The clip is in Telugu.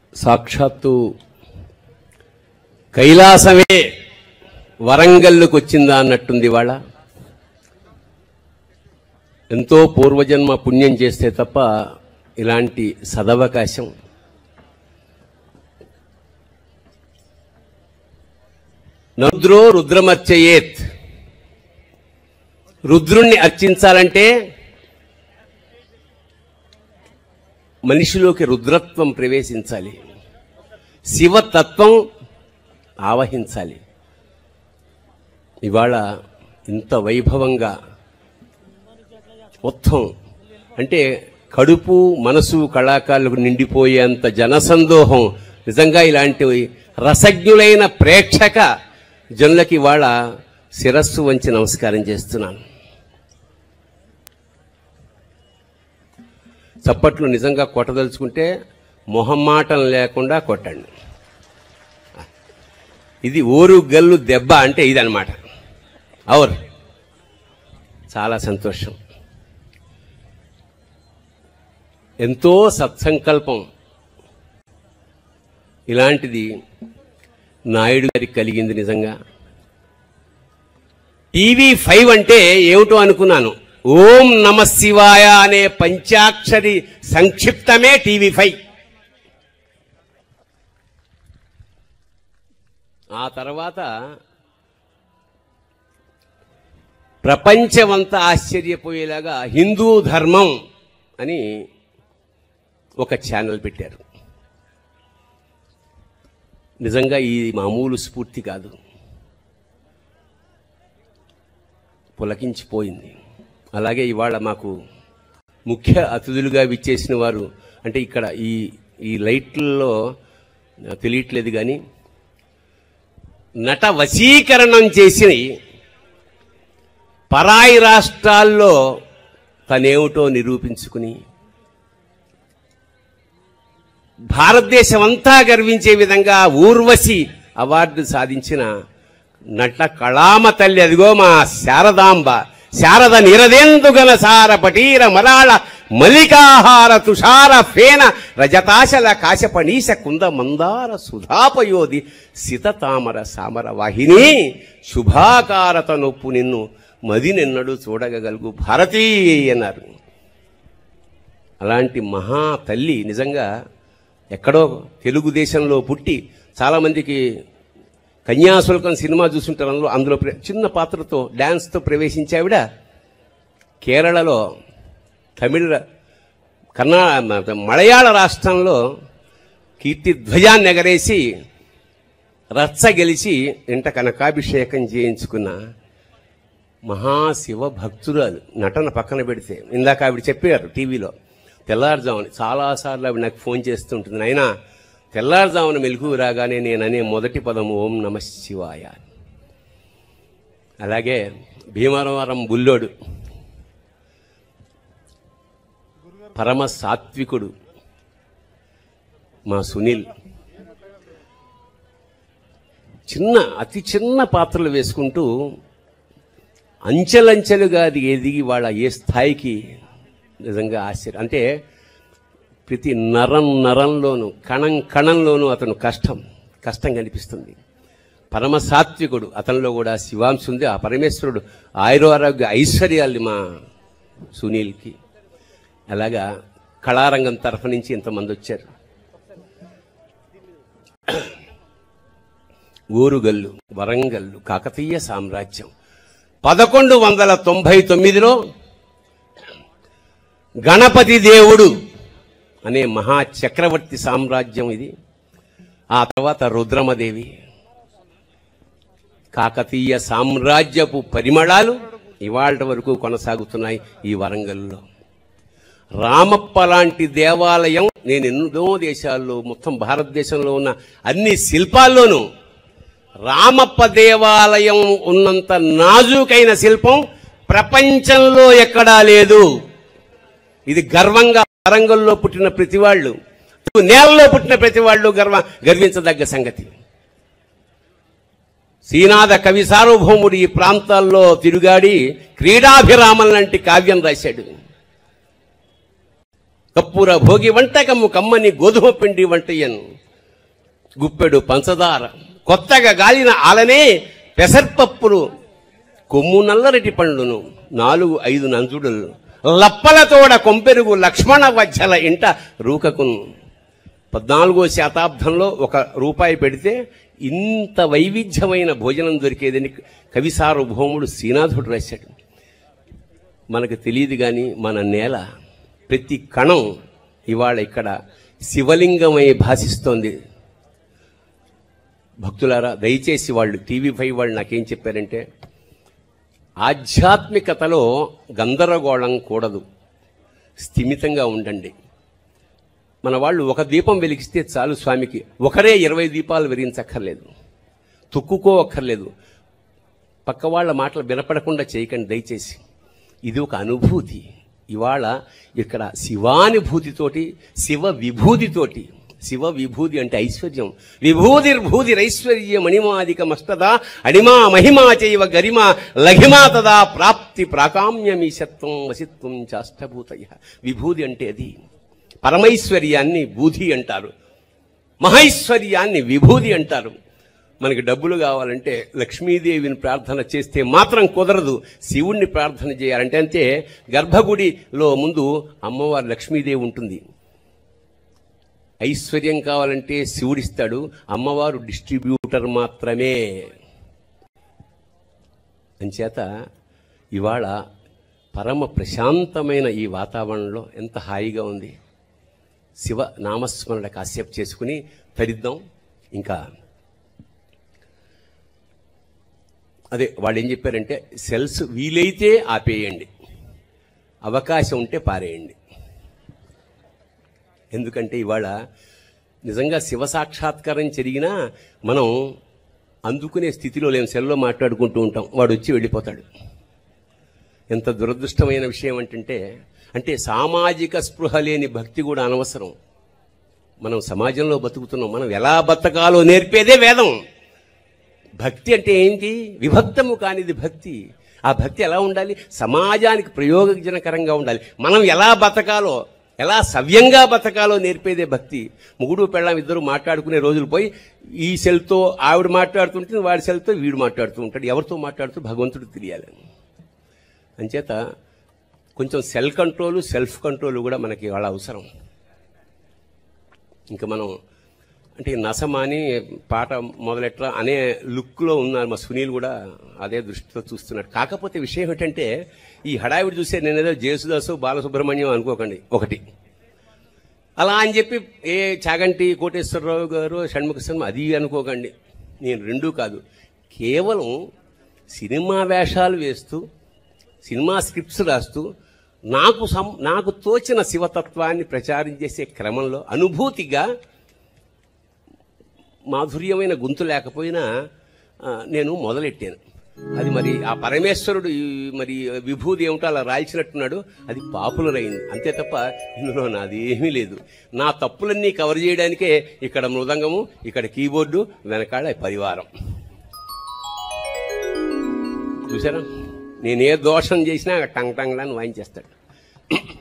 సాక్షాత్తు కైలాసమే వరంగల్లుకు వచ్చిందా అన్నట్టుంది ఇవాళ ఎంతో పూర్వజన్మ పుణ్యం చేస్తే తప్ప ఇలాంటి సదవకాశం నరుద్రో రుద్రమర్చయేత్ రుద్రుణ్ణి అర్చించాలంటే మనిషిలోకి రుద్రత్వం ప్రవేశించాలి శివతత్వం ఆవహించాలి ఇవాళ ఇంత వైభవంగా మొత్తం అంటే కడుపు మనసు కళాకారులకు నిండిపోయేంత జనసందోహం నిజంగా ఇలాంటి రసజ్ఞులైన ప్రేక్షక జనులకి ఇవాళ శిరస్సు వంచి నమస్కారం చేస్తున్నాను చప్పట్లు నిజంగా కొట్టదలుచుకుంటే మొహమ్మాటం లేకుండా కొట్టండి ఇది ఓరు గల్లు దెబ్బ అంటే ఇదనమాట అవర్ చాలా సంతోషం ఎంతో సత్సంకల్పం ఇలాంటిది నాయుడు గారికి కలిగింది నిజంగా టీవీ ఫైవ్ అంటే ఏమిటో అనుకున్నాను ఓం నమ శివాయ అనే పంచాక్షరి సంక్షిప్తమే టీవీ ఫైవ్ ఆ తర్వాత ప్రపంచమంతా ఆశ్చర్యపోయేలాగా హిందూ ధర్మం అని ఒక ఛానల్ పెట్టారు నిజంగా ఈ మామూలు స్ఫూర్తి కాదు పులకించిపోయింది అలాగే ఇవాళ మాకు ముఖ్య అతిథులుగా విచ్చేసిన వారు అంటే ఇక్కడ ఈ ఈ లైట్లలో తెలియట్లేదు కానీ నట వశీకరణం చేసి పరాయి రాష్ట్రాల్లో తనేమిటో నిరూపించుకుని భారతదేశం అంతా గర్వించే విధంగా ఊర్వశి అవార్డు సాధించిన నట కళామ తల్లి అదిగో మా శారదాంబ శారద నిరదెందుగన సార పటీర మరాళ మలికాహార తుషార ఫేన రజతాశల కాశపణీశ కుంద మందార సుధాపయోధి సితతామర సామర వాహిని శుభాకారత నొప్పు నిన్ను మది నిన్నడు చూడగలుగు భారతీ అన్నారు అలాంటి మహా తల్లి నిజంగా ఎక్కడో తెలుగుదేశంలో పుట్టి చాలామందికి కన్యాశుల్కం సినిమా చూస్తుంటారు అందులో అందులో ప్ర- చిన్న పాత్రతో డ్యాన్స్తో ప్రవేశించే ఆవిడ కేరళలో తమిళ కర్ణా మలయాళ రాష్ట్రంలో కీర్తి ధ్వజాన్ని ఎగరేసి రచ్చ గెలిచి ఇంట కనకాభిషేకం చేయించుకున్న మహాశివ భక్తురాలు నటన పక్కన పెడితే ఇందాక ఆవిడ చెప్పారు టీవీలో తెల్లారుజామున చాలాసార్లు ఆవిడ నాకు ఫోన్ చేస్తుంటుంది నాయనా తెల్లారుజామున మెలుగు రాగానే నేను అనే మొదటి పదము ఓం నమ శివాయ అలాగే భీమవరం బుల్లోడు పరమ సాత్వికుడు మా సునీల్ చిన్న అతి చిన్న పాత్రలు వేసుకుంటూ అంచెలంచెలుగా అది ఎదిగి వాళ్ళ ఏ స్థాయికి నిజంగా ఆశ్చర్యం అంటే ప్రతి నరం నరంలోనూ కణం కణంలోనూ అతను కష్టం కష్టం కనిపిస్తుంది పరమ సాత్వికుడు అతనిలో కూడా శివాంశ ఉంది ఆ పరమేశ్వరుడు ఆయురారోగ్య ఐశ్వర్యాలు మా సునీల్కి అలాగా కళారంగం తరఫు నుంచి ఇంతమంది వచ్చారు ఊరుగల్లు వరంగల్లు కాకతీయ సామ్రాజ్యం పదకొండు వందల తొంభై తొమ్మిదిలో గణపతి దేవుడు అనే మహా చక్రవర్తి సామ్రాజ్యం ఇది ఆ తర్వాత రుద్రమదేవి కాకతీయ సామ్రాజ్యపు పరిమళాలు ఇవాళ వరకు కొనసాగుతున్నాయి ఈ వరంగల్లో రామప్ప లాంటి దేవాలయం నేను ఎన్నో దేశాల్లో మొత్తం భారతదేశంలో ఉన్న అన్ని శిల్పాల్లోనూ రామప్ప దేవాలయం ఉన్నంత నాజూకైన శిల్పం ప్రపంచంలో ఎక్కడా లేదు ఇది గర్వంగా వరంగల్లో పుట్టిన ప్రతి వాళ్ళు నేలలో పుట్టిన ప్రతి వాళ్ళు గర్వ గర్వించదగ్గ సంగతి శ్రీనాథ కవి సార్వభౌముడు ఈ ప్రాంతాల్లో తిరుగాడి క్రీడాభిరామం లాంటి కావ్యం రాశాడు కప్పుర భోగి వంటకము కమ్మని గోధుమ పిండి వంటయను గుప్పెడు పంచదార కొత్తగా గాలిన ఆలనే పెసర్పప్పులు కొమ్ము నల్లరటి పండును నాలుగు ఐదు నంజుడులు లప్పలతోడ కొంపెరుగు లక్ష్మణ వజ్జల ఇంట రూకకును పద్నాలుగో శతాబ్దంలో ఒక రూపాయి పెడితే ఇంత వైవిధ్యమైన భోజనం దొరికేదని కవి సార్వభౌముడు శ్రీనాథుడు రాశాడు మనకు తెలియదు కానీ మన నేల ప్రతి కణం ఇవాళ ఇక్కడ శివలింగమై భాషిస్తోంది భక్తులారా దయచేసి వాళ్ళు టీవీ ఫైవ్ వాళ్ళు నాకేం చెప్పారంటే ఆధ్యాత్మికతలో గందరగోళం కూడదు స్థిమితంగా ఉండండి మన వాళ్ళు ఒక దీపం వెలిగిస్తే చాలు స్వామికి ఒకరే ఇరవై దీపాలు వెలిగించక్కర్లేదు తొక్కుకోవక్కర్లేదు పక్క వాళ్ళ మాటలు వినపడకుండా చేయకండి దయచేసి ఇది ఒక అనుభూతి ఇవాళ ఇక్కడ శివానుభూతితోటి శివ విభూతితోటి శివ విభూతి అంటే ఐశ్వర్యం విభూతిర్భూతిరైశ్వర్య మణిమాదికమస్తదా అణిమా మహిమా చైవ గరిమా లఘిమా తదా ప్రాప్తి ప్రాకామ్యమీశత్వం వసిత్వం చాష్టభూతయ విభూతి అంటే అది పరమైశ్వర్యాన్ని బూధి అంటారు మహైశ్వర్యాన్ని విభూతి అంటారు మనకి డబ్బులు కావాలంటే లక్ష్మీదేవిని ప్రార్థన చేస్తే మాత్రం కుదరదు శివుణ్ణి ప్రార్థన చేయాలంటే అంతే గర్భగుడిలో ముందు అమ్మవారు లక్ష్మీదేవి ఉంటుంది ఐశ్వర్యం కావాలంటే శివుడిస్తాడు అమ్మవారు డిస్ట్రిబ్యూటర్ మాత్రమే అంచేత ఇవాళ పరమ ప్రశాంతమైన ఈ వాతావరణంలో ఎంత హాయిగా ఉంది శివ నామస్మరణ కాశ్యప్ చేసుకుని తరిద్దాం ఇంకా అదే వాళ్ళు ఏం చెప్పారంటే సెల్స్ వీలైతే ఆపేయండి అవకాశం ఉంటే పారేయండి ఎందుకంటే ఇవాళ నిజంగా శివ సాక్షాత్కారం జరిగినా మనం అందుకునే స్థితిలో లేము సెల్లో మాట్లాడుకుంటూ ఉంటాం వాడు వచ్చి వెళ్ళిపోతాడు ఎంత దురదృష్టమైన విషయం ఏంటంటే అంటే సామాజిక స్పృహ లేని భక్తి కూడా అనవసరం మనం సమాజంలో బతుకుతున్నాం మనం ఎలా బతకాలో నేర్పేదే వేదం భక్తి అంటే ఏంటి విభక్తము కానిది భక్తి ఆ భక్తి ఎలా ఉండాలి సమాజానికి ప్రయోజనకరంగా ఉండాలి మనం ఎలా బతకాలో ఎలా సవ్యంగా బతకాలో నేర్పేదే భక్తి ముగుడు పెళ్ళం ఇద్దరు మాట్లాడుకునే రోజులు పోయి ఈ సెల్తో ఆవిడ మాట్లాడుతుంటే వాడి సెల్తో వీడు మాట్లాడుతూ ఉంటాడు ఎవరితో మాట్లాడుతూ భగవంతుడు తెలియాలి అంచేత కొంచెం సెల్ కంట్రోల్ సెల్ఫ్ కంట్రోల్ కూడా మనకి వాళ్ళ అవసరం ఇంకా మనం అంటే నసమాని పాట మొదలెట్రా అనే లుక్లో ఉన్నారు మా సునీల్ కూడా అదే దృష్టితో చూస్తున్నాడు కాకపోతే విషయం ఏంటంటే ఈ హడావిడి చూస్తే నేనేదో జేసుదాసు బాలసుబ్రహ్మణ్యం అనుకోకండి ఒకటి అలా అని చెప్పి ఏ చాగంటి కోటేశ్వరరావు గారు షణ్ముఖ శర్మ అది అనుకోకండి నేను రెండూ కాదు కేవలం సినిమా వేషాలు వేస్తూ సినిమా స్క్రిప్ట్స్ రాస్తూ నాకు సం నాకు తోచిన శివతత్వాన్ని ప్రచారం చేసే క్రమంలో అనుభూతిగా మాధుర్యమైన గొంతు లేకపోయినా ఆ, నేను మొదలెట్టాను అది మరి ఆ పరమేశ్వరుడు ఈ మరి విభూది ఏమిటో అలా రాల్చినట్టున్నాడు అది పాపులర్ అయింది అంతే తప్ప ఇందులో నాది ఏమీ లేదు నా తప్పులన్నీ కవర్ చేయడానికే ఇక్కడ మృదంగము ఇక్కడ కీబోర్డు వెనకాల పరివారం చూసారా నేను ఏ దోషం చేసినా టంగ్ టంగ్ అని వాయించేస్తాడు